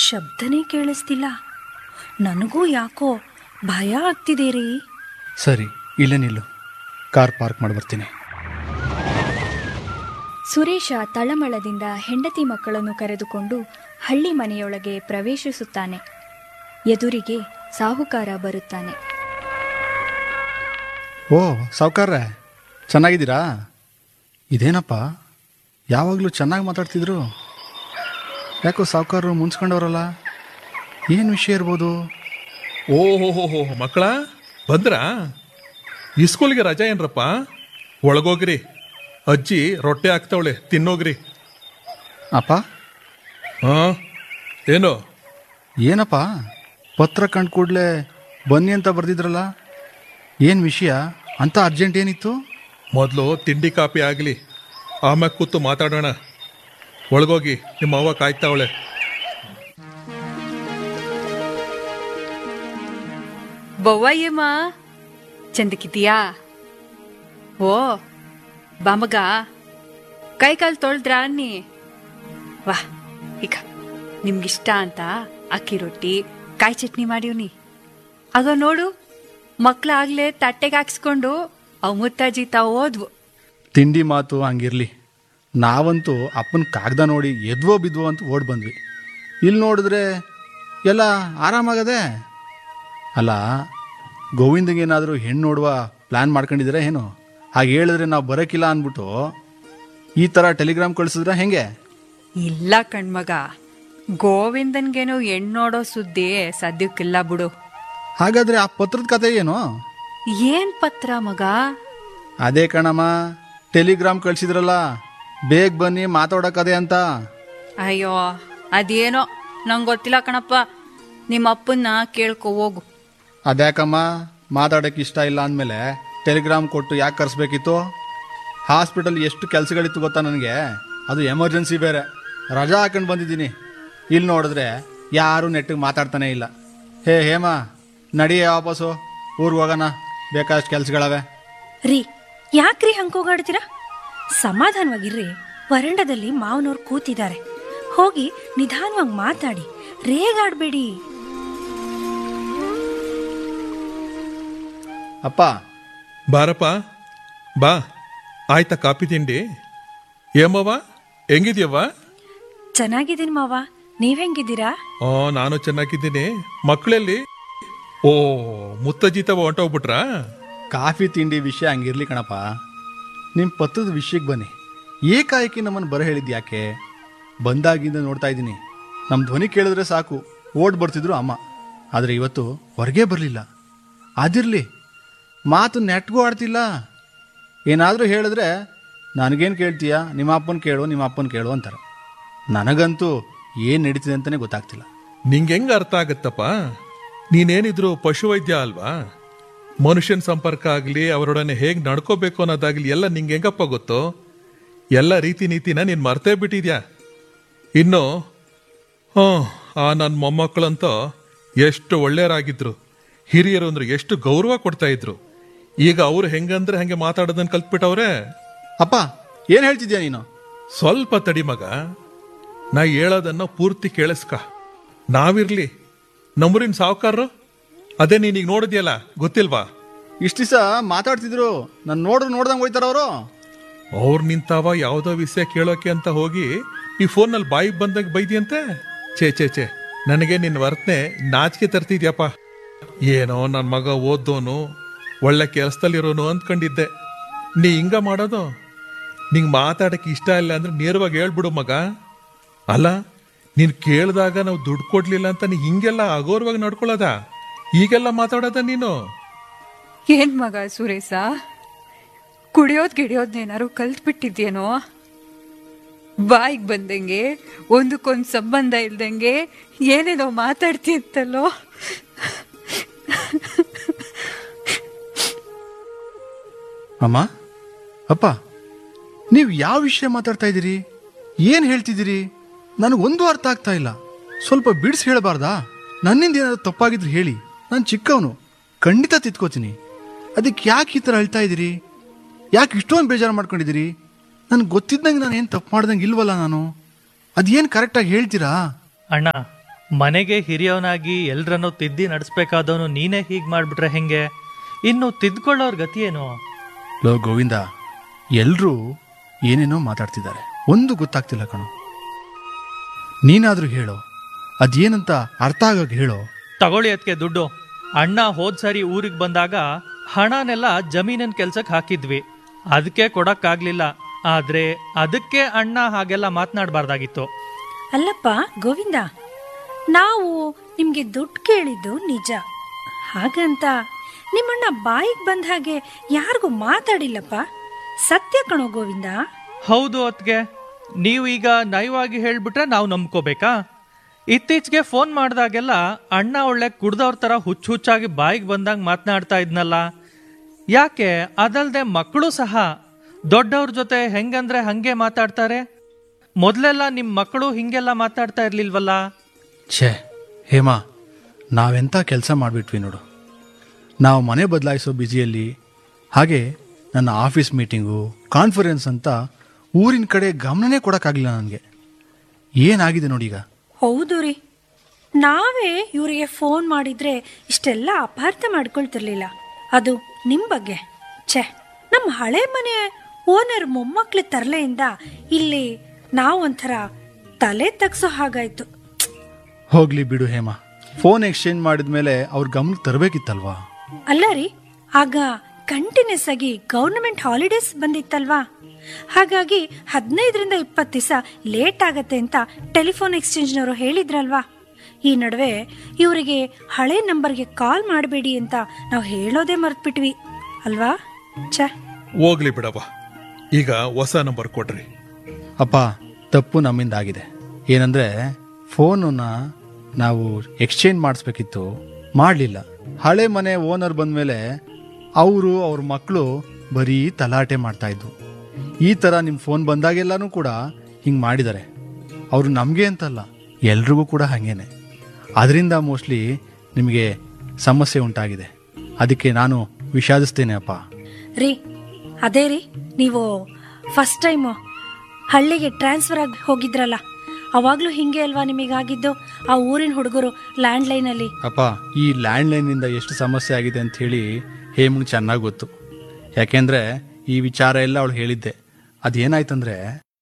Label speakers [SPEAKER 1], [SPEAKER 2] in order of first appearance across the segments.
[SPEAKER 1] ಶಬ್ದನೇ ಕೇಳಿಸ್ತಿಲ್ಲ ನನಗೂ ಯಾಕೋ ಭಯ ಆಗ್ತಿದೆ ರೀ
[SPEAKER 2] ಸರಿ ಇಲ್ಲೇ ನಿಲ್ಲು ಕಾರ್ ಪಾರ್ಕ್ ಮಾಡಿ ಬರ್ತೀನಿ
[SPEAKER 3] ಸುರೇಶ ತಳಮಳದಿಂದ ಹೆಂಡತಿ ಮಕ್ಕಳನ್ನು ಕರೆದುಕೊಂಡು ಹಳ್ಳಿ ಮನೆಯೊಳಗೆ ಪ್ರವೇಶಿಸುತ್ತಾನೆ ಎದುರಿಗೆ ಸಾಹುಕಾರ ಬರುತ್ತಾನೆ
[SPEAKER 2] ಓ ಸಾವುಕಾರ್ರೆ ಚೆನ್ನಾಗಿದ್ದೀರಾ ಇದೇನಪ್ಪ ಯಾವಾಗಲೂ ಚೆನ್ನಾಗಿ ಮಾತಾಡ್ತಿದ್ರು ಯಾಕೋ ಸಾವುಕಾರರು ಮುನ್ಸ್ಕೊಂಡವ್ರಲ್ಲ ಏನು ವಿಷಯ ಇರ್ಬೋದು
[SPEAKER 4] ಓಹೋ ಮಕ್ಕಳ ಬಂದ್ರಾ ಇಸ್ಕೂಲ್ಗೆ ರಜಾ ಏನ್ರಪ್ಪ ಒಳಗೋಗ್ರಿ ಅಜ್ಜಿ ರೊಟ್ಟೆ ಹಾಕ್ತಾವಳೆ ತಿನ್ನೋಗ್ರಿ
[SPEAKER 2] ಅಪ್ಪ
[SPEAKER 4] ಹಾ ಏನು
[SPEAKER 2] ಏನಪ್ಪ ಪತ್ರ ಕಂಡು ಕೂಡಲೇ ಬನ್ನಿ ಅಂತ ಬರ್ದಿದ್ರಲ್ಲ ಏನು ವಿಷಯ ಅಂತ ಅರ್ಜೆಂಟ್ ಏನಿತ್ತು
[SPEAKER 4] ಮೊದಲು ತಿಂಡಿ ಕಾಪಿ ಆಗಲಿ ಆಮ್ಯಾಗ ಕೂತು ಮಾತಾಡೋಣ ಒಳಗೋಗಿ ನಿಮ್ಮ ಅವ್ವ ಕಾಯ್ತಾವಳೆ
[SPEAKER 5] ಬವ್ವಯ್ಯಮ್ಮ ಚಂದಕ್ಕಿದೀಯಾ ಓ ಬಾಮಗ ಕೈ ಕಾಲು ತೊಳೆದ್ರಾ ಅನ್ನಿ ವಾ ಈಗ ನಿಮ್ಗಿಷ್ಟ ಅಂತ ಅಕ್ಕಿ ರೊಟ್ಟಿ ಕಾಯಿ ಚಟ್ನಿ ಮಾಡೀವ್ನಿ ಆಗ ನೋಡು ಮಕ್ಳಾಗ್ಲೇ ತಟ್ಟೆಗೆ ಹಾಕ್ಸ್ಕೊಂಡು ಅವ್ ಮುತ್ತಾಜಿ ತಾವು ಓದ್ವು
[SPEAKER 2] ತಿಂಡಿ ಮಾತು ಹಂಗಿರ್ಲಿ ನಾವಂತೂ ಅಪ್ಪನ ಕಾಗ್ದ ನೋಡಿ ಎದ್ವೋ ಬಿದ್ವೋ ಅಂತ ಓಡ್ ಬಂದ್ವಿ ಇಲ್ಲಿ ನೋಡಿದ್ರೆ ಎಲ್ಲ ಆರಾಮಾಗದೆ ಅಲ್ಲ ಗೋವಿಂದಗೇನಾದರೂ ಹೆಣ್ಣು ನೋಡುವ ಪ್ಲ್ಯಾನ್ ಮಾಡ್ಕೊಂಡಿದ್ರೆ ಏನು ಹಾಗೆ ಹೇಳಿದ್ರೆ ನಾವು ಬರೋಕ್ಕಿಲ್ಲ ಅಂದ್ಬಿಟ್ಟು ಈ ಥರ ಟೆಲಿಗ್ರಾಮ್ ಕಳಿಸಿದ್ರೆ ಹೆಂಗೆ
[SPEAKER 5] ಇಲ್ಲ ಕಣ್ಮಗ ಗೋವಿಂದನ್ಗೇನು ಹೆಣ್ಣು ನೋಡೋ ಸುದ್ದಿ ಸದ್ಯಕ್ಕಿಲ್ಲ ಬಿಡು
[SPEAKER 2] ಹಾಗಾದ್ರೆ ಆ ಪತ್ರದ ಕತೆ ಏನು
[SPEAKER 5] ಏನ್ ಪತ್ರ ಮಗ
[SPEAKER 2] ಅದೇ ಕಣಮ್ಮ ಟೆಲಿಗ್ರಾಮ್ ಕಳಿಸಿದ್ರಲ್ಲ ಬೇಗ ಬನ್ನಿ ಮಾತಾಡೋಕದೆ ಅಂತ
[SPEAKER 5] ಅಯ್ಯೋ ಅದೇನೋ ನಂಗೆ ಗೊತ್ತಿಲ್ಲ ಕಣಪ್ಪ ನಿಮ್ಮ ಅಪ್ಪನ್ನ ಕೇಳ್ಕೊ ಹೋಗು
[SPEAKER 2] ಅದ್ಯಾಕಮ್ಮ ಮಾತಾಡೋಕೆ ಇಷ್ಟ ಇಲ್ಲ ಅಂದಮೇಲೆ ಟೆಲಿಗ್ರಾಮ್ ಕೊಟ್ಟು ಯಾಕೆ ಕರೆಸ್ಬೇಕಿತ್ತು ಹಾಸ್ಪಿಟಲ್ ಎಷ್ಟು ಕೆಲಸಗಳಿತ್ತು ಗೊತ್ತಾ ನನಗೆ ಅದು ಎಮರ್ಜೆನ್ಸಿ ಬೇರೆ ರಜಾ ಹಾಕೊಂಡು ಬಂದಿದ್ದೀನಿ ಇಲ್ಲಿ ನೋಡಿದ್ರೆ ಯಾರೂ ನೆಟ್ಟಿಗೆ ಮಾತಾಡ್ತಾನೆ ಇಲ್ಲ ಹೇ ಹೇಮ ನಡಿಯೇ ವಾಪಸ್ಸು ಊರಿಗೆ ಹೋಗೋಣ ಬೇಕಾದಷ್ಟು ಕೆಲಸಗಳವೆ
[SPEAKER 1] ರೀ ಯಾಕ್ರಿ ಹಂಕೋಗಾಡ್ತೀರಾ ಸಮಾಧಾನವಾಗಿರ್ರಿ ವರಂಡದಲ್ಲಿ ಮಾವನವ್ರು ಕೂತಿದ್ದಾರೆ ಹೋಗಿ ನಿಧಾನವಾಗಿ ಮಾತಾಡಿ ರೇಗಾಡ್ಬೇಡಿ
[SPEAKER 2] ಅಪ್ಪ
[SPEAKER 4] ಬಾರಪ್ಪ ಬಾ ಆಯ್ತಾ ಕಾಪಿ ತಿಂಡಿ ಏಮವ್ವ ಹೆಂಗಿದ್ಯವ್ವ
[SPEAKER 1] ಚೆನ್ನಾಗಿದ್ದೀನಿ ಮಾವ ನೀವ್ ಹೆಂಗಿದ್ದೀರಾ
[SPEAKER 4] ಓ ನಾನು ಚೆನ್ನಾಗಿದ್ದೀನಿ ಮಕ್ಕಳಲ್ಲಿ ಓ ಮುತ್ತಜ್ಜಿ ತವ ಹೊಂಟೋಗ್ಬಿಟ್ರಾ
[SPEAKER 2] ಕಾಫಿ ತಿಂಡಿ ವಿಷಯ ಹಂಗಿರ್ಲಿ ಕಣಪ್ಪ ನಿಮ್ಮ ಪತ್ರದ ವಿಷಯಕ್ಕೆ ಬನ್ನಿ ಏಕಾಏಕಿ ನಮ್ಮನ್ನು ಬರ ಹೇಳಿದ್ ಯಾಕೆ ಬಂದಾಗಿಂದ ನೋಡ್ತಾ ಇದ್ದೀನಿ ನಮ್ಮ ಧ್ವನಿ ಕೇಳಿದ್ರೆ ಸಾಕು ಓಡ್ ಬರ್ತಿದ್ರು ಅಮ್ಮ ಆದರೆ ಇವತ್ತು ಹೊರಗೆ ಬರಲಿಲ್ಲ ಅದಿರಲಿ ಮಾತು ನೆಟ್ಗೂ ಆಡ್ತಿಲ್ಲ ಏನಾದರೂ ಹೇಳಿದ್ರೆ ನನಗೇನು ಕೇಳ್ತೀಯಾ ನಿಮ್ಮ ಅಪ್ಪನ ಕೇಳು ನಿಮ್ಮ ಅಪ್ಪನ ಕೇಳು ಅಂತಾರೆ ನನಗಂತೂ ಏನು ನಡೀತಿದೆ ಅಂತಲೇ ಗೊತ್ತಾಗ್ತಿಲ್ಲ
[SPEAKER 4] ನಿಂಗೆ ಹೆಂಗ ಅರ್ಥ ಆಗತ್ತಪ್ಪ ನೀನೇನಿದ್ರು ಪಶುವೈದ್ಯ ಅಲ್ವಾ ಮನುಷ್ಯನ ಸಂಪರ್ಕ ಆಗಲಿ ಅವರೊಡನೆ ಹೇಗೆ ನಡ್ಕೋಬೇಕು ಅನ್ನೋದಾಗ್ಲಿ ಎಲ್ಲ ನಿಂಗೆ ಹೆಂಗಪ್ಪ ಗೊತ್ತು ಎಲ್ಲ ರೀತಿ ನೀತಿನ ನೀನು ಮರ್ತೇ ಬಿಟ್ಟಿದ್ಯಾ ಇನ್ನು ಹ್ಞೂ ಆ ನನ್ನ ಮೊಮ್ಮಕ್ಕಳಂತೂ ಎಷ್ಟು ಒಳ್ಳೆಯರಾಗಿದ್ರು ಹಿರಿಯರು ಅಂದ್ರೆ ಎಷ್ಟು ಗೌರವ ಕೊಡ್ತಾ ಇದ್ರು ಈಗ ಅವ್ರು ಹೆಂಗಂದ್ರೆ ಹಂಗೆ ಮಾತಾಡೋದನ್ನ ಕಲ್ತ್ಬಿಟ್ಟವ್ರೆ
[SPEAKER 2] ಅಪ್ಪ ಏನು ಹೇಳ್ತಿದ್ಯಾ ನೀನು
[SPEAKER 4] ಸ್ವಲ್ಪ ತಡಿ ಮಗ ನಾ ಹೇಳೋದನ್ನ ಪೂರ್ತಿ ಕೇಳಿಸ್ಕ ನಾವಿರ್ಲಿ ನಮ್ಮೂರಿನ ಸಾವುಕಾರರು ಅದೇ ನೀನೀಗ ನೋಡಿದ್ಯಲ್ಲ ಗೊತ್ತಿಲ್ವಾ
[SPEAKER 2] ಇಷ್ಟು ದಿವಸ ಮಾತಾಡ್ತಿದ್ರು ನಾನು ನೋಡ್ರು ನೋಡ್ದಂಗೆ ಹೋಯ್ತಾರ ಅವರು
[SPEAKER 4] ಅವ್ರು ನಿಂತಾವ ಯಾವುದೋ ವಿಷಯ ಕೇಳೋಕೆ ಅಂತ ಹೋಗಿ ಈ ಫೋನಲ್ಲಿ ಬಾಯಿಗೆ ಬಂದಾಗ ಬೈದಿಯಂತೆ ಛೇ ಛೇ ಛೇ ನನಗೆ ನಿನ್ನ ವರ್ತನೆ ನಾಚಿಕೆ ತರ್ತಿದ್ಯಪ್ಪ ಏನೋ ನನ್ನ ಮಗ ಓದ್ದೋನು ಒಳ್ಳೆ ಕೆಲಸದಲ್ಲಿರೋನು ಅಂದ್ಕೊಂಡಿದ್ದೆ ನೀ ಹಿಂಗ ಮಾಡೋದು ನಿಂಗೆ ಮಾತಾಡಕ್ಕೆ ಇಷ್ಟ ಇಲ್ಲ ಅಂದ್ರೆ ನೇರವಾಗಿ ಹೇಳ್ಬಿಡು ಮಗ ಅಲ್ಲ ನೀನು ಕೇಳಿದಾಗ ನಾವು ದುಡ್ಡು ಕೊಡ್ಲಿಲ್ಲ ಅಂತ ನೀ ಹಿಂಗೆಲ್ಲ ಅಗೌರವಾಗಿ ನಡ್ಕೊಳ್ಳೋದ ಈಗೆಲ್ಲ ಮಾತಾಡೋದ ನೀನು
[SPEAKER 5] ಏನ್ ಮಗ ಸುರೇಶ ಕುಡಿಯೋದ್ ಗಿಡಿಯೋದ್ನೇನಾರು ಕಲ್ತ್ಬಿಟ್ಟಿದ್ಯೇನೋ ಬಾಯಿಗೆ ಬಂದಂಗೆ ಒಂದಕ್ಕೊಂದು ಸಂಬಂಧ ಇಲ್ದಂಗೆ ಏನೇನೋ ಮಾತಾಡ್ತಿತ್ತಲ್ಲೋ
[SPEAKER 2] ಅಮ್ಮ ಅಪ್ಪ ನೀವು ಯಾವ ವಿಷಯ ಮಾತಾಡ್ತಾ ಇದ್ದೀರಿ ಏನು ಹೇಳ್ತಿದ್ದೀರಿ ನನಗೊಂದು ಅರ್ಥ ಆಗ್ತಾ ಇಲ್ಲ ಸ್ವಲ್ಪ ಬಿಡಿಸಿ ಹೇಳಬಾರ್ದಾ ನನ್ನಿಂದ ಏನಾದ್ರು ತಪ್ಪಾಗಿದ್ರೆ ಹೇಳಿ ನಾನು ಚಿಕ್ಕವನು ಖಂಡಿತ ತಿದ್ಕೋತೀನಿ ಅದಕ್ಕೆ ಯಾಕೆ ಈ ಥರ ಹೇಳ್ತಾ ಇದ್ದೀರಿ ಯಾಕೆ ಇಷ್ಟೊಂದು ಬೇಜಾರು ಮಾಡ್ಕೊಂಡಿದ್ದೀರಿ ನನಗೆ ಗೊತ್ತಿದ್ದಂಗೆ ನಾನು ಏನು ತಪ್ಪು ಮಾಡ್ದಂಗೆ ಇಲ್ವಲ್ಲ ನಾನು ಅದೇನು ಕರೆಕ್ಟಾಗಿ ಹೇಳ್ತೀರಾ
[SPEAKER 6] ಅಣ್ಣ ಮನೆಗೆ ಹಿರಿಯವನಾಗಿ ಎಲ್ರನ್ನೂ ತಿದ್ದಿ ನಡೆಸ್ಬೇಕಾದವನು ನೀನೇ ಹೀಗೆ ಮಾಡ್ಬಿಟ್ರೆ ಹೆಂಗೆ ಇನ್ನು ತಿದ್ಕೊಳ್ಳೋರ್ ಗತಿ ಏನು
[SPEAKER 2] ಲೋ ಗೋವಿಂದ ಎಲ್ರೂ ಏನೇನೋ ಮಾತಾಡ್ತಿದ್ದಾರೆ ಒಂದು ಗೊತ್ತಾಗ್ತಿಲ್ಲ ಕಣೋ ನೀನಾದ್ರೂ ಹೇಳೋ ಅದೇನಂತ ಅರ್ಥ ಆಗಾಗ ಹೇಳೋ
[SPEAKER 6] ತಗೊಳ್ಳಿ ಅದಕ್ಕೆ ದುಡ್ಡು ಅಣ್ಣ ಹೋದ್ ಸಾರಿ ಊರಿಗೆ ಬಂದಾಗ ಹಣನೆಲ್ಲ ಜಮೀನಿನ ಕೆಲ್ಸಕ್ಕೆ ಹಾಕಿದ್ವಿ ಅದಕ್ಕೆ ಕೊಡಕ್ಕಾಗ್ಲಿಲ್ಲ ಆದ್ರೆ ಅದಕ್ಕೆ ಅಣ್ಣ ಹಾಗೆಲ್ಲ ಮಾತನಾಡಬಾರ್ದಾಗಿತ್ತು
[SPEAKER 1] ಅಲ್ಲಪ್ಪ ಗೋವಿಂದ ನಾವು ನಿಮ್ಗೆ ದುಡ್ಡು ಕೇಳಿದ್ದು ನಿಜ ಹಾಗಂತ ನಿಮ್ಮಣ್ಣ ಬಾಯಿಗೆ ಬಂದ ಹಾಗೆ ಯಾರಿಗೂ ಮಾತಾಡಿಲ್ಲಪ್ಪ ಸತ್ಯ ಕಣೋ ಗೋವಿಂದ
[SPEAKER 6] ಹೌದು ಅತ್ಗೆ ನೀವು ಈಗ ನಯವಾಗಿ ಹೇಳ್ಬಿಟ್ರೆ ನಾವು ನಂಬ್ಕೋಬೇಕಾ ಇತ್ತೀಚೆಗೆ ಫೋನ್ ಮಾಡಿದಾಗೆಲ್ಲ ಅಣ್ಣ ಒಳ್ಳೆ ಕುಡ್ದವ್ರ ತರ ಹುಚ್ಚು ಹುಚ್ಚಾಗಿ ಬಾಯಿಗೆ ಬಂದಂಗೆ ಮಾತನಾಡ್ತಾ ಇದ್ನಲ್ಲ ಯಾಕೆ ಅದಲ್ದೆ ಮಕ್ಕಳು ಸಹ ದೊಡ್ಡವ್ರ ಜೊತೆ ಹೆಂಗಂದ್ರೆ ಹಂಗೆ ಮಾತಾಡ್ತಾರೆ ಮೊದಲೆಲ್ಲ ನಿಮ್ಮ ಮಕ್ಕಳು ಹಿಂಗೆಲ್ಲ ಮಾತಾಡ್ತಾ ಇರ್ಲಿಲ್ವಲ್ಲ
[SPEAKER 2] ಛೇ ಹೇಮಾ ನಾವೆಂಥ ಕೆಲಸ ಮಾಡಿಬಿಟ್ವಿ ನೋಡು ನಾವು ಮನೆ ಬದಲಾಯಿಸೋ ಬ್ಯುಸಿಯಲ್ಲಿ ಹಾಗೆ ನನ್ನ ಆಫೀಸ್ ಮೀಟಿಂಗು ಕಾನ್ಫರೆನ್ಸ್ ಅಂತ ಊರಿನ ಕಡೆ ಗಮನನೇ ಕೊಡೋಕ್ಕಾಗಲಿಲ್ಲ ನನಗೆ ಏನಾಗಿದೆ ನೋಡೀಗ
[SPEAKER 1] ಹೌದು ರೀ ನಾವೇ ಇವರಿಗೆ ಫೋನ್ ಮಾಡಿದ್ರೆ ಇಷ್ಟೆಲ್ಲ ಅಪಾರ್ಥ ಮಾಡ್ಕೊಳ್ತಿರ್ಲಿಲ್ಲ ಅದು ನಿಮ್ ಬಗ್ಗೆ ಛೆ ನಮ್ಮ ಹಳೆ ಮನೆ ಓನರ್ ಮೊಮ್ಮಕ್ಳ ತರಲೆಯಿಂದ ಇಲ್ಲಿ ನಾವೊಂಥರ ತಲೆ ತಗ್ಸೋ ಹಾಗಾಯ್ತು
[SPEAKER 2] ಹೋಗ್ಲಿ ಬಿಡು ಹೇಮಾ ಫೋನ್ ಎಕ್ಸ್ಚೇಂಜ್ ಮಾಡಿದ ಮೇಲೆ ಅವ್ರ ಗಮನಕ್ಕೆ ತರಬೇಕಿತ್ತಲ್ವಾ
[SPEAKER 1] ಅಲ್ಲ ರೀ ಆಗ ಕಂಟಿನ್ಯೂಸ್ ಆಗಿ ಗೌರ್ನಮೆಂಟ್ ಹಾಲಿಡೇಸ್ ಬಂದಿತ್ತಲ್ವಾ ಹಾಗಾಗಿ ಹದಿನೈದರಿಂದ ಇಪ್ಪತ್ತು ದಿವಸ ಲೇಟ್ ಆಗತ್ತೆ ಅಂತ ಟೆಲಿಫೋನ್ ಎಕ್ಸ್ಚೇಂಜ್ನವರು ಹೇಳಿದ್ರಲ್ವಾ ಈ ನಡುವೆ ಇವರಿಗೆ ಹಳೆ ನಂಬರ್ಗೆ ಕಾಲ್ ಮಾಡಬೇಡಿ ಅಂತ ನಾವು ಹೇಳೋದೇ ಮರ್ತ್ಬಿಟ್ವಿ ಅಲ್ವಾ ಛೆ
[SPEAKER 4] ಹೋಗ್ಲಿ ಬಿಡವ್ವ ಈಗ ಹೊಸ ನಂಬರ್ ಕೊಡ್ರಿ
[SPEAKER 2] ಅಪ್ಪ ತಪ್ಪು ನಮ್ಮಿಂದ ಆಗಿದೆ ಏನಂದ್ರೆ ಫೋನನ್ನ ನಾವು ಎಕ್ಸ್ಚೇಂಜ್ ಮಾಡಿಸ್ಬೇಕಿತ್ತು ಮಾಡಲಿಲ್ಲ ಹಳೆ ಮನೆ ಓನರ್ ಬಂದಮೇಲೆ ಅವರು ಅವ್ರ ಮಕ್ಕಳು ಬರೀ ತಲಾಟೆ ಮಾಡ್ತಾ ಇದ್ವು ಈ ಥರ ನಿಮ್ಮ ಫೋನ್ ಬಂದಾಗೆಲ್ಲನೂ ಕೂಡ ಹಿಂಗೆ ಮಾಡಿದ್ದಾರೆ ಅವರು ನಮಗೆ ಅಂತಲ್ಲ ಎಲ್ರಿಗೂ ಕೂಡ ಹಾಗೇನೆ ಅದರಿಂದ ಮೋಸ್ಟ್ಲಿ ನಿಮಗೆ ಸಮಸ್ಯೆ ಉಂಟಾಗಿದೆ ಅದಕ್ಕೆ ನಾನು ವಿಷಾದಿಸ್ತೇನೆ ಅಪ್ಪ
[SPEAKER 1] ರೀ ಅದೇ ರೀ ನೀವು ಫಸ್ಟ್ ಟೈಮು ಹಳ್ಳಿಗೆ ಟ್ರಾನ್ಸ್ಫರ್ ಆಗಿ ಹೋಗಿದ್ರಲ್ಲ ಅವಾಗ್ಲೂ ಹಿಂಗೆ ಅಲ್ವಾ ನಿಮಗಾಗಿದ್ದು ಆ ಊರಿನ ಹುಡುಗರು ಲ್ಯಾಂಡ್ ಲೈನಲ್ಲಿ
[SPEAKER 2] ಅಪ್ಪ ಈ ಲ್ಯಾಂಡ್ಲೈನಿಂದ ಎಷ್ಟು ಸಮಸ್ಯೆ ಆಗಿದೆ ಅಂತ ಹೇಳಿ ಹೇಮಂಗ್ ಚೆನ್ನಾಗಿ ಗೊತ್ತು ಯಾಕೆಂದ್ರೆ ಈ ವಿಚಾರ ಎಲ್ಲ ಅವಳು ಹೇಳಿದ್ದೆ ಅದೇನಾಯ್ತಂದ್ರೆ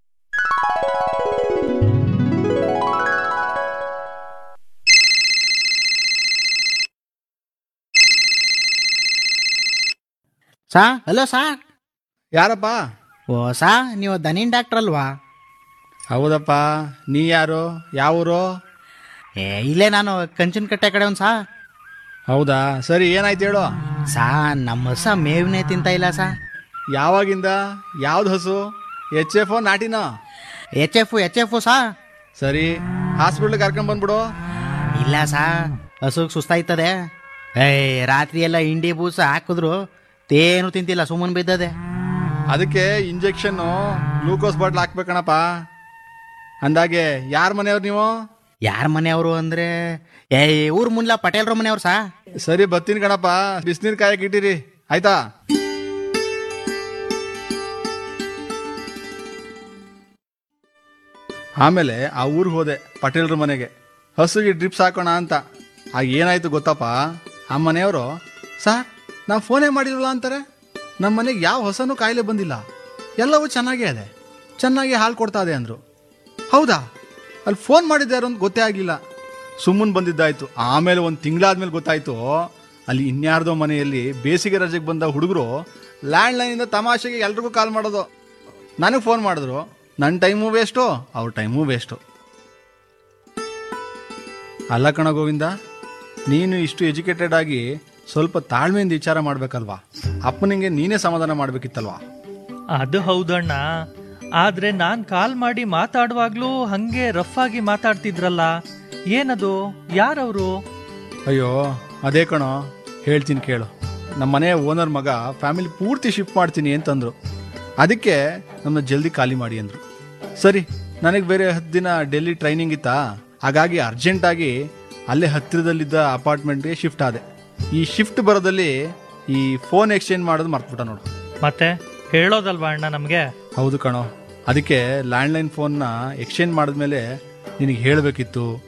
[SPEAKER 7] ಸಾ ಹಲೋ ಸಾ
[SPEAKER 2] ಯಾರಪ್ಪ
[SPEAKER 7] ಓ ಸಾ ನೀವು ದನಿನ್ ಡಾಕ್ಟರ್ ಅಲ್ವಾ
[SPEAKER 2] ಹೌದಪ್ಪ ನೀ ಯಾರು ಯಾವ ಊರು
[SPEAKER 7] ಏ ಇಲ್ಲೇ ನಾನು ಕಂಚನ ಕಟ್ಟೆ ಕಡೆ ಒಂದು ಸಾ
[SPEAKER 2] ಹೌದಾ ಸರಿ ಏನಾಯ್ತು ಹೇಳು
[SPEAKER 7] ಸಾ ನಮ್ಮ ಹೊಸ ಮೇವ್ನೇ ತಿಂತ ಇಲ್ಲ ಸಾ
[SPEAKER 2] ಯಾವಾಗಿಂದ ಯಾವ್ದು ಹಸು ಎಚ್ ಎಫ್ ನಾಟಿನ
[SPEAKER 7] ಎಚ್ ಎಫ್ ಎಚ್ ಎಫ್ ಸಾ
[SPEAKER 2] ಸರಿ ಹಾಸ್ಪಿಟ್ಲ್ ಕರ್ಕೊಂಡ್ ಬಂದ್ಬಿಡು
[SPEAKER 7] ಇಲ್ಲ ಸಾ ಹಸುಗ್ ಸುಸ್ತಾಯ್ತದೆ ಏಯ್ ರಾತ್ರಿ ಎಲ್ಲ ಇಂಡಿ ಬೂಸ ಹಾಕಿದ್ರು ತೇನು ತಿಂತಿಲ್ಲ ಸುಮ್ಮನೆ ಬಿದ್ದದೆ
[SPEAKER 2] ಅದಕ್ಕೆ ಇಂಜೆಕ್ಷನ್ ಗ್ಲೂಕೋಸ್ ಬಾಟ್ಲ್ ಹಾಕ್ಬೇಕಣಪ್ಪ ಅಂದಾಗೆ ಯಾರ ಮನೆಯವ್ರು ನೀವು
[SPEAKER 7] ಯಾರ ಮನೆಯವರು ಅಂದ್ರೆ ಏ ಊರ್ ಮುನ್ಲ ಪಟೇಲ್ರ ಮನೆಯವ್ರು ಸಾ
[SPEAKER 2] ಸರಿ ಬರ್ತೀನಿ ಕಣಪ್ಪ ಬಿಸಿನೀರ್ ಕಾಯಕ್ ಇಟ್ಟಿರಿ ಆಯ್ತಾ ಆಮೇಲೆ ಆ ಊರಿಗೆ ಹೋದೆ ಪಟೇಲ್ರ ಮನೆಗೆ ಹಸುಗೆ ಡ್ರಿಪ್ಸ್ ಹಾಕೋಣ ಅಂತ ಆಗ ಏನಾಯ್ತು ಗೊತ್ತಪ್ಪ ಆ ಮನೆಯವರು ಸರ್ ನಾವು ಫೋನೇ ಮಾಡಿಲ್ವಲ್ಲ ಅಂತಾರೆ ನಮ್ಮ ಮನೆಗೆ ಯಾವ ಹೊಸನೂ ಕಾಯಿಲೆ ಬಂದಿಲ್ಲ ಎಲ್ಲವೂ ಚೆನ್ನಾಗೇ ಇದೆ ಚೆನ್ನಾಗಿ ಹಾಲು ಕೊಡ್ತಾ ಇದೆ ಅಂದರು ಹೌದಾ ಅಲ್ಲಿ ಫೋನ್ ಮಾಡಿದ್ದೆ ಯಾರು ಅಂತ ಗೊತ್ತೇ ಆಗಲಿಲ್ಲ ಸುಮ್ಮನೆ ಬಂದಿದ್ದಾಯ್ತು ಆಮೇಲೆ ಒಂದು ತಿಂಗಳಾದ್ಮೇಲೆ ಗೊತ್ತಾಯ್ತು ಅಲ್ಲಿ ಇನ್ಯಾರ್ದೋ ಮನೆಯಲ್ಲಿ ಬೇಸಿಗೆ ರಜೆಗೆ ಬಂದ ಹುಡುಗರು ಲ್ಯಾಂಡ್ ಲೈನಿಂದ ತಮಾಷೆಗೆ ಎಲ್ರಿಗೂ ಕಾಲ್ ಮಾಡೋದು ನನಗೆ ಫೋನ್ ಮಾಡಿದ್ರು ನನ್ನ ಟೈಮು ವೇಸ್ಟು ಅವ್ರ ಟೈಮು ವೇಸ್ಟು ಅಲ್ಲ ಕಣ ಗೋವಿಂದ ನೀನು ಇಷ್ಟು ಎಜುಕೇಟೆಡ್ ಆಗಿ ಸ್ವಲ್ಪ ತಾಳ್ಮೆಯಿಂದ ವಿಚಾರ ಮಾಡ್ಬೇಕಲ್ವಾ ಅಪ್ಪನಿಗೆ ನೀನೇ ಸಮಾಧಾನ ಮಾಡ್ಬೇಕಿತ್ತಲ್ವಾ
[SPEAKER 6] ಅದು ಹೌದಣ್ಣ ಆದ್ರೆ ನಾನ್ ಕಾಲ್ ಮಾಡಿ ಮಾತಾಡುವಾಗ್ಲೂ ಹಂಗೆ ರಫ್ ಆಗಿ ಮಾತಾಡ್ತಿದ್ರಲ್ಲ ಏನದು ಯಾರವರು
[SPEAKER 2] ಅಯ್ಯೋ ಅದೇ ಕಣೋ ಹೇಳ್ತೀನಿ ಕೇಳು ನಮ್ಮ ಮನೆ ಓನರ್ ಮಗ ಫ್ಯಾಮಿಲಿ ಪೂರ್ತಿ ಶಿಫ್ಟ್ ಮಾಡ್ತೀನಿ ಅಂತಂದ್ರು ಅದಕ್ಕೆ ನಮ್ಮನ್ನ ಜಲ್ದಿ ಖಾಲಿ ಮಾಡಿ ಅಂದ್ರು ಸರಿ ನನಗೆ ಬೇರೆ ಹತ್ತು ದಿನ ಡೆಲ್ಲಿ ಟ್ರೈನಿಂಗ್ ಇತ್ತಾ ಹಾಗಾಗಿ ಅರ್ಜೆಂಟಾಗಿ ಅಲ್ಲೇ ಹತ್ತಿರದಲ್ಲಿದ್ದ ಅಪಾರ್ಟ್ಮೆಂಟ್ಗೆ ಶಿಫ್ಟ್ ಆದೆ ಈ ಶಿಫ್ಟ್ ಬರೋದಲ್ಲಿ ಈ ಫೋನ್ ಎಕ್ಸ್ಚೇಂಜ್ ಮಾಡೋದು ಮರ್ತ್ಬಿಟ್ಟ ನೋಡು
[SPEAKER 6] ಮತ್ತೆ ಹೇಳೋದಲ್ವಾ ಅಣ್ಣ ನಮ್ಗೆ
[SPEAKER 2] ಹೌದು ಕಣೋ ಅದಕ್ಕೆ ಲ್ಯಾಂಡ್ಲೈನ್ ಫೋನ್ನ ಎಕ್ಸ್ಚೇಂಜ್ ಮಾಡಿದ್ಮೇಲೆ ನಿನಗೆ ಹೇಳಬೇಕಿತ್ತು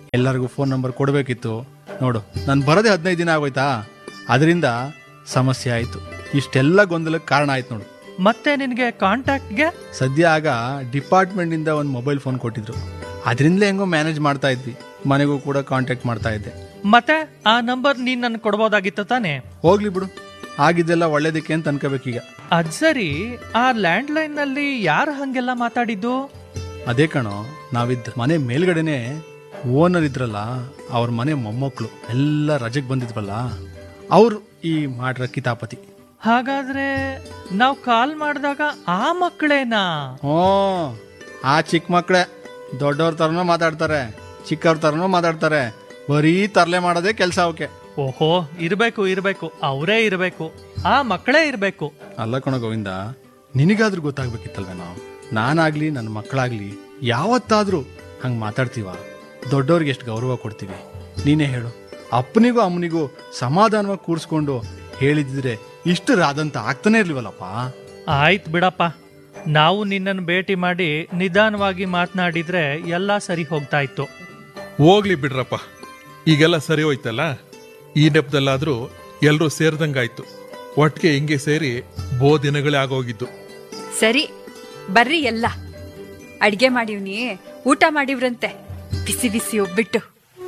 [SPEAKER 2] ಎಲ್ಲರಿಗೂ ಫೋನ್ ನಂಬರ್ ಕೊಡಬೇಕಿತ್ತು ನೋಡು ನಾನು ಬರೋದೇ ಹದಿನೈದು ದಿನ ಆಗೋಯ್ತಾ ಅದರಿಂದ ಸಮಸ್ಯೆ ಆಯಿತು ಇಷ್ಟೆಲ್ಲ ಗೊಂದಲಕ್ಕೆ ಕಾರಣ ಆಯ್ತು ನೋಡು
[SPEAKER 6] ಮತ್ತೆ ನಿನಗೆ ಕಾಂಟ್ಯಾಕ್ಟ್ಗೆ
[SPEAKER 2] ಸದ್ಯ ಆಗ ಡಿಪಾರ್ಟ್ಮೆಂಟಿಂದ ಒಂದು ಮೊಬೈಲ್ ಫೋನ್ ಕೊಟ್ಟಿದ್ರು ಅದರಿಂದಲೇ ಹೆಂಗೋ ಮ್ಯಾನೇಜ್ ಮಾಡ್ತಾ ಇದ್ವಿ ಮನೆಗೂ ಕೂಡ ಕಾಂಟ್ಯಾಕ್ಟ್ ಮಾಡ್ತಾ ಇದ್ದೆ
[SPEAKER 6] ಮತ್ತೆ ಆ ನಂಬರ್ ನೀನ್ ನನ್ಗೆ ಕೊಡ್ಬೋದಾಗಿತ್ತು ತಾನೇ
[SPEAKER 2] ಹೋಗ್ಲಿ ಬಿಡು ಆಗಿದ್ದೆಲ್ಲ ಒಳ್ಳೇದಕ್ಕೆ ಅಂತ ಅನ್ಕೋಬೇಕೀಗ
[SPEAKER 6] ಅದ್ ಸರಿ ಆ ಲ್ಯಾಂಡ್ ಲೈನ್ ನಲ್ಲಿ ಯಾರು ಹಂಗೆಲ್ಲ ಮಾತಾಡಿದ್ದು
[SPEAKER 2] ಅದೇ ಕಣೋ ನಾವಿದ್ದ ಮನೆ ಮೇಲ್ಗಡೆನೆ ಓನರ್ ಇದ್ರಲ್ಲ ಅವ್ರ ಮನೆ ಮೊಮ್ಮಕ್ಕಳು ಎಲ್ಲ ರಜೆಗೆ ಬಂದಿದ್ವಲ್ಲ ಅವ್ರು ಈ ಮಾಡ್ರ ಕಿತಾಪತಿ
[SPEAKER 6] ಹಾಗಾದ್ರೆ ನಾವು ಕಾಲ್ ಮಾಡಿದಾಗ ಆ ಮಕ್ಕಳೇನಾ
[SPEAKER 2] ಹ್ಞೂ ಆ ಚಿಕ್ಕ ಮಕ್ಕಳೇ ದೊಡ್ಡವ್ರ ಥರನೂ ಮಾತಾಡ್ತಾರೆ ಚಿಕ್ಕವ್ರ ಥರನೂ ಮಾತಾಡ್ತಾರೆ ಬರೀ ತರಲೆ ಮಾಡೋದೇ ಕೆಲಸ ಅವಕ್ಕೆ
[SPEAKER 6] ಓಹೋ ಇರ್ಬೇಕು ಇರ್ಬೇಕು ಅವರೇ ಇರ್ಬೇಕು ಆ ಮಕ್ಕಳೇ ಇರ್ಬೇಕು
[SPEAKER 2] ಅಲ್ಲ ಕಣ ಗೋವಿಂದ ನಿನಗಾದ್ರೂ ಗೊತ್ತಾಗ್ಬೇಕಿತ್ತಲ್ವೇ ನಾವು ನಾನಾಗ್ಲಿ ನನ್ನ ಮಕ್ಕಳಾಗ್ಲಿ ಯಾವತ್ತಾದ್ರೂ ಹಂಗೆ ಮಾತಾಡ್ತೀವ ದೊಡ್ಡವ್ರಿಗೆ ಎಷ್ಟು ಗೌರವ ಕೊಡ್ತೀವಿ ನೀನೇ ಹೇಳು ಅಪ್ಪನಿಗೂ ಅಮ್ಮನಿಗೂ ಸಮಾಧಾನವಾಗಿ ಕೂರಿಸ್ಕೊಂಡು ಹೇಳಿದಿದ್ರೆ ಇಷ್ಟು ರಾದಂತ ಆಗ್ತಾನೆ ಇರ್ಲಿವಲ್ಲಪ್ಪ
[SPEAKER 6] ಆಯ್ತು ಬಿಡಪ್ಪ ನಾವು ನಿನ್ನನ್ನು ಭೇಟಿ ಮಾಡಿ ನಿಧಾನವಾಗಿ ಮಾತನಾಡಿದ್ರೆ ಎಲ್ಲ ಸರಿ ಹೋಗ್ತಾ ಇತ್ತು
[SPEAKER 4] ಹೋಗ್ಲಿ ಬಿಡ್ರಪ್ಪ ಈಗೆಲ್ಲ ಸರಿ ಹೋಯ್ತಲ್ಲ ಈ ನೆಪದಲ್ಲಾದ್ರೂ ಎಲ್ಲರೂ ಸೇರ್ದಂಗಾಯ್ತು ಒಟ್ಟಿಗೆ ಹಿಂಗೆ ಸೇರಿ ಬೋ ದಿನಗಳೇ ಆಗೋಗಿದ್ದು
[SPEAKER 5] ಸರಿ ಬರ್ರಿ ಎಲ್ಲ ಅಡ್ಗೆ ಮಾಡಿವ್ನಿ ಊಟ ಮಾಡಿವ್ರಂತೆ ಬಿಸಿ ಬಿಸಿ ಒಬ್ಬಿಟ್ಟು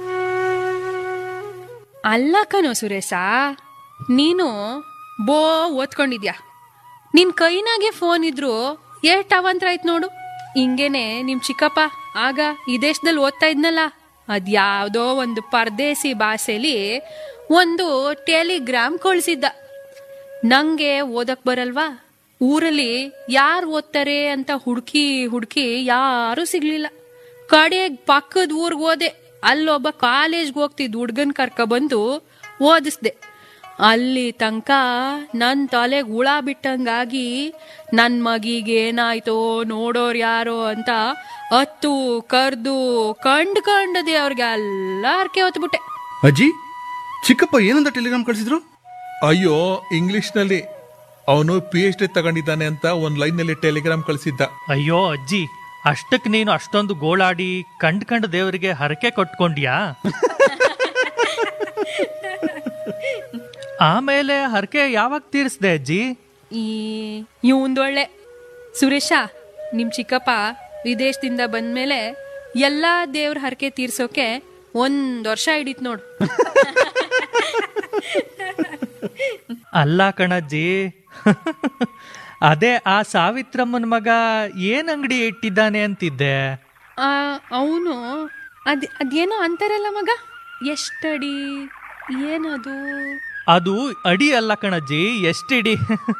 [SPEAKER 8] ಅಲ್ಲ ಕಣೋ ಸುರೇಶ ನೀನು ಬೋ ಓದ್ಕೊಂಡಿದ್ಯಾ ನಿನ್ ಕೈನಾಗೆ ಫೋನ್ ಇದ್ರು ಏಟ್ ಅವಂತ್ರ ಆಯ್ತು ನೋಡು ಹಿಂಗೇನೆ ನಿಮ್ ಚಿಕ್ಕಪ್ಪ ಆಗ ಈ ದೇಶದಲ್ಲಿ ಓದ್ತಾ ಇದ್ನಲ್ಲ ಅದ್ಯಾವ್ದೋ ಒಂದು ಪರದೇಸಿ ಭಾಷೆಲಿ ಒಂದು ಟೆಲಿಗ್ರಾಮ್ ಕಳ್ಸಿದ್ದ ನಂಗೆ ಓದಕ್ ಬರಲ್ವಾ ಊರಲ್ಲಿ ಯಾರು ಓದ್ತಾರೆ ಅಂತ ಹುಡುಕಿ ಹುಡುಕಿ ಯಾರೂ ಸಿಗ್ಲಿಲ್ಲ ಕಡೆಗ್ ಪಕ್ಕದ ಊರ್ಗ್ ಹೋದೆ ಅಲ್ಲೊಬ್ಬ ಕಾಲೇಜ್ಗೆ ಹೋಗ್ತಿದ್ ಹುಡ್ಗನ್ ಕರ್ಕ ಬಂದು ಓದಿಸ್ದೆ ಅಲ್ಲಿ ತನಕ ನನ್ ತಲೆಗ್ ಹುಳ ಬಿಟ್ಟಂಗಾಗಿ ನನ್ ಮಗಿಗೆ ಏನಾಯ್ತೋ ನೋಡೋರ್ ಯಾರೋ ಅಂತ ಹತ್ತು ಕರ್ದು ಕಂಡ್ ಕಂಡದೆ ಅವ್ರಿಗೆ ಎಲ್ಲ ಹರ್ಕೆ ಹೊತ್ಬಿಟ್ಟೆ
[SPEAKER 2] ಅಜ್ಜಿ ಚಿಕ್ಕಪ್ಪ ಏನಂತ ಟೆಲಿಗ್ರಾಮ್ ಕಳಿಸಿದ್ರು
[SPEAKER 4] ಅಯ್ಯೋ ಇಂಗ್ಲಿಷ್ನಲ್ಲಿ ಅವನು ಪಿ ಎಚ್ ಡಿ ತಗೊಂಡಿದ್ದಾನೆ ಅಂತ ಒಂದ್ ಲೈನ್ನಲ್ಲಿ ಟೆಲಿಗ್ರಾಮ್ ಕಳಿಸಿದ್ದ
[SPEAKER 6] ಅಯ್ಯೋ ಅಜ್ಜಿ ಅಷ್ಟಕ್ ನೀನು ಅಷ್ಟೊಂದು ಗೋಳಾಡಿ ಕಂಡ್ ಕಂಡ ದೇವರಿಗೆ ಹರಕೆ ಕೊಟ್ಕೊಂಡ್ಯಾ ಆಮೇಲೆ ಹರಕೆ ಯಾವಾಗ ತೀರಿಸ್ದೆ ಅಜ್ಜಿ
[SPEAKER 8] ಈ ಇವಂದೊಳ್ಳೆ ಸುರೇಶ ನಿಮ್ ಚಿಕ್ಕಪ್ಪ ವಿದೇಶದಿಂದ ಬಂದ್ಮೇಲೆ ಎಲ್ಲಾ ದೇವ್ರ ಹರಕೆ ತೀರ್ಸೋಕೆ ಒಂದ್ ವರ್ಷ ಹಿಡಿತ್ ನೋಡು
[SPEAKER 6] ಅಲ್ಲ ಕಣಜ್ಜಿ ಅದೇ ಆ ಸಾವಿತ್ರಮ್ಮನ ಮಗ ಏನ್ ಅಂಗಡಿ ಇಟ್ಟಿದ್ದಾನೆ ಅಂತಿದ್ದೆ
[SPEAKER 8] ಅವನು ಅದ್ ಅದೇನೋ ಅಂತಾರಲ್ಲ ಮಗ ಎಷ್ಟಡಿ ಏನದು
[SPEAKER 6] ಅದು ಅಡಿ ಅಲ್ಲ ಕಣಜ್ಜಿ ಎಷ್ಟಿಡಿ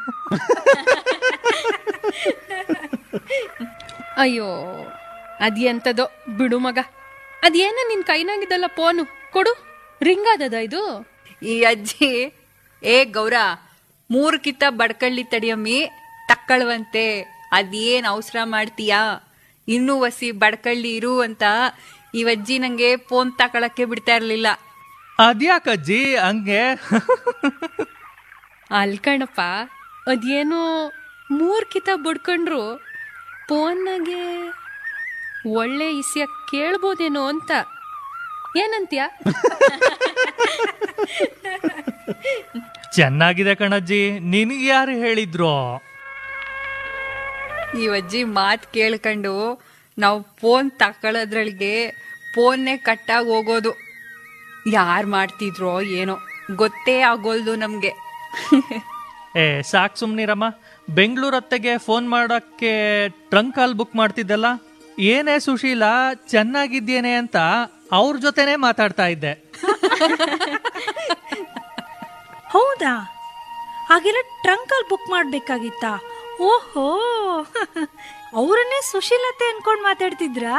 [SPEAKER 8] ಅಯ್ಯೋ ಅದೆಂತದೋ ಬಿಡು ಮಗ ಅದೇನ ನಿನ್ ಕೈನಾಗಿದ್ದಲ್ಲ ಫೋನು ಕೊಡು ರಿಂಗ್ ಆದದ ಇದು
[SPEAKER 5] ಈ ಅಜ್ಜಿ ಏ ಗೌರ ಮೂರು ಕಿತ್ತ ಬಡ್ಕಳ್ಳಿ ತಡಿಯಮ್ಮಿ ತಕ್ಕಳುವಂತೆ ಅದೇನ್ ಅವಸರ ಮಾಡ್ತೀಯಾ ಇನ್ನೂ ವಸಿ ಬಡ್ಕಳ್ಳಿ ಇರು ಅಂತ ಈ ಅಜ್ಜಿ ನಂಗೆ ಫೋನ್ ತಕೊಳಕ್ಕೆ ಬಿಡ್ತಾ ಇರ್ಲಿಲ್ಲ
[SPEAKER 6] ಅದ್ಯಾಕಜ್ಜಿ ಹಂಗೆ
[SPEAKER 8] ಅಲ್ ಕಣಪ್ಪ ಅದೇನೋ ಮೂರ್ ಕಿತ ಬಡ್ಕೊಂಡ್ರು ಫೋನ್ನಾಗೆ ಒಳ್ಳೆ ಇಸ್ಯ ಕೇಳ್ಬೋದೇನೋ ಅಂತ ಏನಂತ್ಯ
[SPEAKER 6] ಚೆನ್ನಾಗಿದೆ ಕಣಜ್ಜಿ ನಿನಗೆ ಯಾರು ಹೇಳಿದ್ರು
[SPEAKER 5] ಈ ಅಜ್ಜಿ ಮಾತ್ ಕೇಳ್ಕೊಂಡು ನಾವು ಫೋನ್ ತಕೊಳ್ಳೋದ್ರೊಳಗೆ ಫೋನ್ನೇ ಕಟ್ಟಾಗಿ ಹೋಗೋದು ಯಾರು ಮಾಡ್ತಿದ್ರೋ ಏನೋ ಗೊತ್ತೇ ಆಗೋಲ್ದು ನಮ್ಗೆ
[SPEAKER 6] ಏ ಸಾಕ್ ಸುಮ್ನಿರಮ್ಮ ಬೆಂಗಳೂರು ಹತ್ತೆಗೆ ಫೋನ್ ಮಾಡಕ್ಕೆ ಟ್ರಂಕ್ ಕಾಲ್ ಬುಕ್ ಮಾಡ್ತಿದ್ದಲ್ಲ ಏನೇ ಸುಶೀಲ ಚೆನ್ನಾಗಿದ್ದೇನೆ ಅಂತ ಅವ್ರ ಜೊತೆನೆ ಮಾತಾಡ್ತಾ ಇದ್ದೆ
[SPEAKER 1] ಹೌದಾ ಹಾಗೆಲ್ಲ ಟ್ರಂಕಲ್ಲಿ ಬುಕ್ ಮಾಡ್ಬೇಕಾಗಿತ್ತಾ ಓಹೋ ಅವರನ್ನೇ ಸುಶೀಲತೆ ಅನ್ಕೊಂಡ್ ಮಾತಾಡ್ತಿದ್ರಾ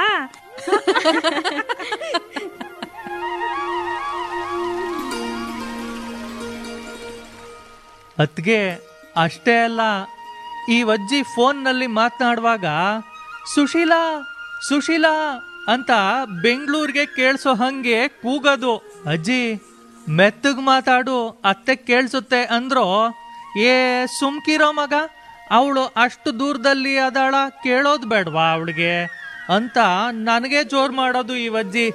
[SPEAKER 6] ಅತ್ಗೆ ಅಷ್ಟೇ ಅಲ್ಲ ಈ ಅಜ್ಜಿ ಫೋನ್ನಲ್ಲಿ ಮಾತನಾಡುವಾಗ ಸುಶೀಲಾ ಸುಶೀಲಾ ಅಂತ ಬೆಂಗಳೂರಿಗೆ ಕೇಳಿಸೋ ಹಂಗೆ ಕೂಗೋದು ಅಜ್ಜಿ ಮೆತ್ತಗ್ ಮಾತಾಡು ಅತ್ತೆ ಕೇಳಿಸುತ್ತೆ ಅಂದ್ರೋ ಏ ಸುಮ್ಕಿರೋ ಮಗ ಅವಳು ಅಷ್ಟು ದೂರದಲ್ಲಿ ಅದಾಳ ಕೇಳೋದು ಬೇಡವಾ ಅವಳಿಗೆ ಅಂತ ನನಗೆ ಜೋರ್ ಮಾಡೋದು ಈ ಅಜ್ಜಿ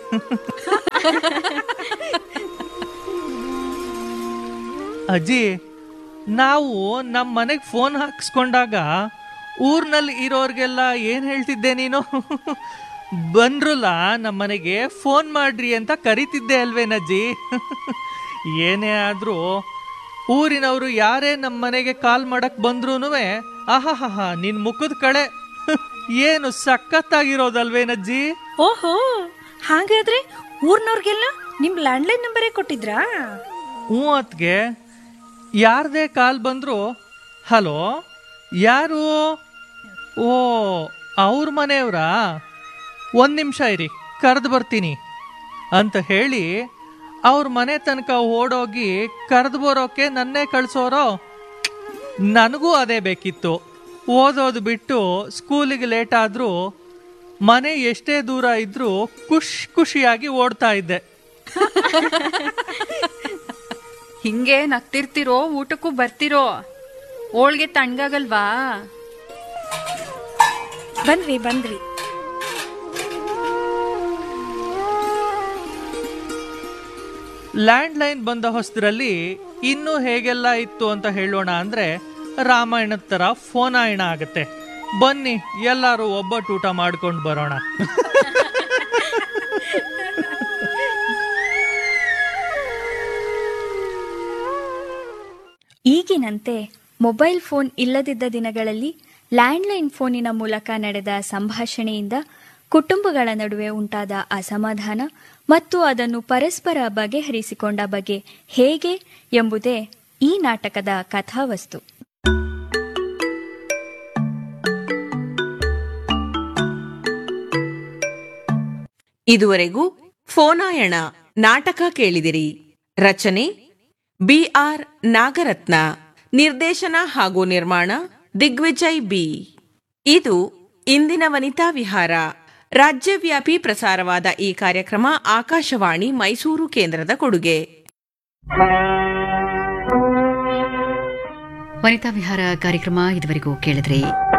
[SPEAKER 6] ಅಜ್ಜಿ ನಾವು ನಮ್ಮ ಮನೆಗೆ ಫೋನ್ ಹಾಕ್ಸ್ಕೊಂಡಾಗ ಊರ್ನಲ್ಲಿ ಇರೋರ್ಗೆಲ್ಲ ಏನ್ ಹೇಳ್ತಿದ್ದೆ ನೀನು ಬಂದ್ರಲ್ಲ ನಮ್ಮ ಮನೆಗೆ ಫೋನ್ ಮಾಡ್ರಿ ಅಂತ ಕರಿತಿದ್ದೆ ಅಲ್ವೇನಜ್ಜಿ ಏನೇ ಆದ್ರೂ ಊರಿನವರು ಯಾರೇ ನಮ್ಮ ಮನೆಗೆ ಕಾಲ್ ಮಾಡಕ್ ಬಂದ್ರೂನು ಆಹಾಹಾ ನಿನ್ ಮುಖದ ಕಳೆ ಏನು ಸಖತ್ತಾಗಿರೋದಲ್ವೇನಜ್ಜಿ
[SPEAKER 1] ಓಹೋ ಹಾಗಾದ್ರೆ ಊರ್ನವ್ರಿಗೆಲ್ಲ ನಿಮ್ ಲ್ಯಾಂಡ್ಲೈನ್ ನಂಬರೇ ಕೊಟ್ಟಿದ್ರಾ
[SPEAKER 6] ಹ್ಞೂ ಅತ್ಗೆ ಯಾರದೇ ಕಾಲ್ ಬಂದ್ರು ಹಲೋ ಯಾರು ಓ ಅವ್ರ ಮನೆಯವ್ರಾ ಒಂದು ನಿಮಿಷ ಇರಿ ಕರೆದು ಬರ್ತೀನಿ ಅಂತ ಹೇಳಿ ಅವ್ರ ಮನೆ ತನಕ ಓಡೋಗಿ ಕರೆದು ಬರೋಕೆ ನನ್ನೇ ಕಳ್ಸೋರೋ ನನಗೂ ಅದೇ ಬೇಕಿತ್ತು ಓದೋದು ಬಿಟ್ಟು ಸ್ಕೂಲಿಗೆ ಲೇಟ್ ಆದರೂ ಮನೆ ಎಷ್ಟೇ ದೂರ ಇದ್ರೂ ಖುಷ್ ಖುಷಿಯಾಗಿ ಓಡ್ತಾ ಇದ್ದೆ
[SPEAKER 5] ಹಿಂಗೆ ನಗ್ತಿರ್ತಿರೋ ಊಟಕ್ಕೂ ಬರ್ತಿರೋ ಹೋಳ್ಗೆ ತಣ್ಣಗಾಗಲ್ವಾ
[SPEAKER 1] ಬಂದ್ವಿ ಬಂದ್ವಿ
[SPEAKER 6] ಲ್ಯಾಂಡ್ಲೈನ್ ಬಂದ ಹೊಸದ್ರಲ್ಲಿ ಇನ್ನೂ ಹೇಗೆಲ್ಲ ಇತ್ತು ಅಂತ ಹೇಳೋಣ ಅಂದ್ರೆ ರಾಮಾಯಣದ ತರ ಫೋನಾಯಣ ಆಗತ್ತೆ ಬನ್ನಿ ಎಲ್ಲರೂ ಒಬ್ಬಟ್ಟು ಊಟ ಮಾಡ್ಕೊಂಡು ಬರೋಣ
[SPEAKER 3] ಈಗಿನಂತೆ ಮೊಬೈಲ್ ಫೋನ್ ಇಲ್ಲದಿದ್ದ ದಿನಗಳಲ್ಲಿ ಲ್ಯಾಂಡ್ಲೈನ್ ಫೋನಿನ ಮೂಲಕ ನಡೆದ ಸಂಭಾಷಣೆಯಿಂದ ಕುಟುಂಬಗಳ ನಡುವೆ ಉಂಟಾದ ಅಸಮಾಧಾನ ಮತ್ತು ಅದನ್ನು ಪರಸ್ಪರ ಬಗೆಹರಿಸಿಕೊಂಡ ಬಗೆ ಹೇಗೆ ಎಂಬುದೇ ಈ ನಾಟಕದ ಕಥಾವಸ್ತು
[SPEAKER 9] ಇದುವರೆಗೂ ಫೋನಾಯಣ ನಾಟಕ ಕೇಳಿದಿರಿ ರಚನೆ ಬಿಆರ್ ನಾಗರತ್ನ ನಿರ್ದೇಶನ ಹಾಗೂ ನಿರ್ಮಾಣ ದಿಗ್ವಿಜಯ್ ಬಿ ಇದು ಇಂದಿನ ವನಿತಾ ವಿಹಾರ ರಾಜ್ಯವ್ಯಾಪಿ ಪ್ರಸಾರವಾದ ಈ ಕಾರ್ಯಕ್ರಮ ಆಕಾಶವಾಣಿ ಮೈಸೂರು ಕೇಂದ್ರದ ಕೊಡುಗೆ
[SPEAKER 10] ವನಿತಾ ವಿಹಾರ ಕಾರ್ಯಕ್ರಮ ಇದುವರೆಗೂ ಕೇಳಿದ್ರಿ